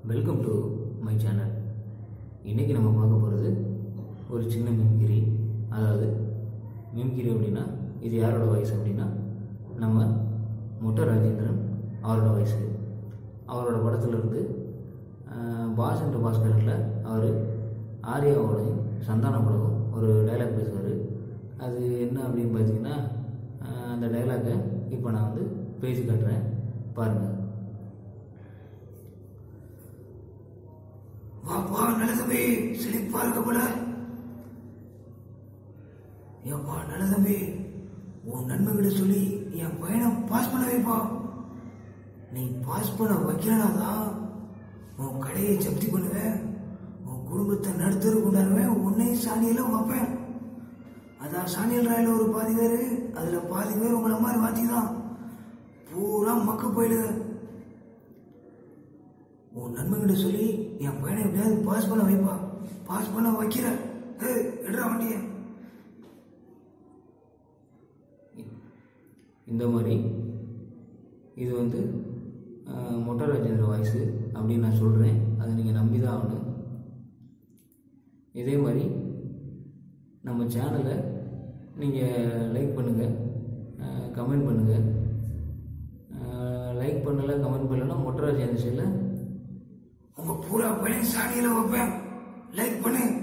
welcome to my channel இன்றைக்கி நம்ம பார்க்க போகிறது ஒரு சின்ன மிம்கிரி அதாவது மிம்கிரி அப்படின்னா இது யாரோட வாய்ஸ் அப்படின்னா நம்ம மொட்டை ராஜேந்திரன் அவரோட வாய்ஸு அவரோட படத்துல இருந்து ஆஹ், பாஸ் என்ற பாஸ்கரில் அவர் ஆர்யாவோடையும் சந்தானப்படவும் ஒரு டைலாக் பேசுவார் அது என்ன அப்படின்னு பார்த்தீங்கன்னா ஆஹ், அந்த டைலாக்கை இப்போ நான் வந்து பேசி காட்டுறேன் பாருங்கள் வாப்பா நல்ல தம்பி செழிப்பா இருக்க போல ஏப்பா நல்ல தம்பி உன் நன்மைகளை சொல்லி என் பையனை பாஸ் பண்ண வைப்பா நீ பாஸ் பண்ண வைக்கலனாதான் உன் கடையை ஜப்தி பண்ணுவேன் உன் குடும்பத்தை நடுத்தரு கொண்டாடுவேன் உன்னையும் சாணியில வைப்பேன் அதான் சாணியல் ராயில ஒரு பாதி பேரு அதுல பாதி பேர் உங்களை மாதிரி மாத்தி தான் பூரா மக்க போயிடுது உன் நண்பன்கிட்ட சொல்லி என் பையனை எப்படியாவது பாஸ் பண்ண வைப்பா பாஸ் பண்ண வைக்கிற ஏய், எடுறா வண்டிய இந்த மாதிரி இது வந்து ஆஹ், மொட்டை ராஜேந்திர வாய்ஸு அப்படின்னு நான் சொல்கிறேன் அதை நீங்கள் நம்பி தான் ஆகணும் இதே மாதிரி நம்ம சேனலை நீங்கள் லைக் பண்ணுங்கள் கமெண்ட் பண்ணுங்கள் லைக் பண்ணலை கமெண்ட் பண்ணலைன்னா மொட்டை ராஜேந்திர சைடில் உங்க பூரா பையன் சாணியில வைப்பேன் லைக் பண்ணு